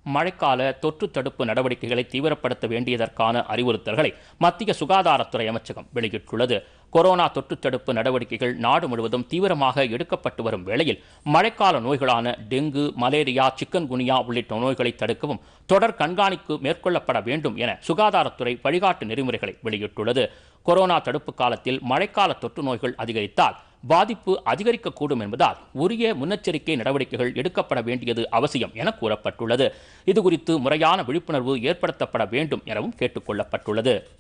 மழைக்கால தொற்று தடுப்பு நடவடிக்கைகளை தீவிரப்படுத்த வேண்டியதற்கான அறிவுறுத்தல்களை மத்திய சுகாதாரத்துறை அமைச்சகம் வெளியிட்டுள்ளது கொரோனா தொற்று தடுப்பு நடவடிக்கைகள் நாடு முழுவதும் தீவிரமாக எடுக்கப்பட்டு வரும் வேளையில் மழைக்கால நோய்களான டெங்கு மலேரியா சிக்கன் குனியா உள்ளிட்ட நோய்களை தடுக்கவும் தொடர் கண்காணிப்பு மேற்கொள்ளப்பட வேண்டும் என சுகாதாரத்துறை வழிகாட்டு நெறிமுறைகளை வெளியிட்டுள்ளது கொரோனா தடுப்பு காலத்தில் மழைக்கால தொற்று நோய்கள் அதிகரித்தால் பாதிப்பு அதிகரிக்கக்கூடும் என்பதால் உரிய முன்னெச்சரிக்கை நடவடிக்கைகள் எடுக்கப்பட வேண்டியது அவசியம் என கூறப்பட்டுள்ளது இதுகுறித்து முறையான விழிப்புணர்வு ஏற்படுத்தப்பட வேண்டும் எனவும் கேட்டுக் கொள்ளப்பட்டுள்ளது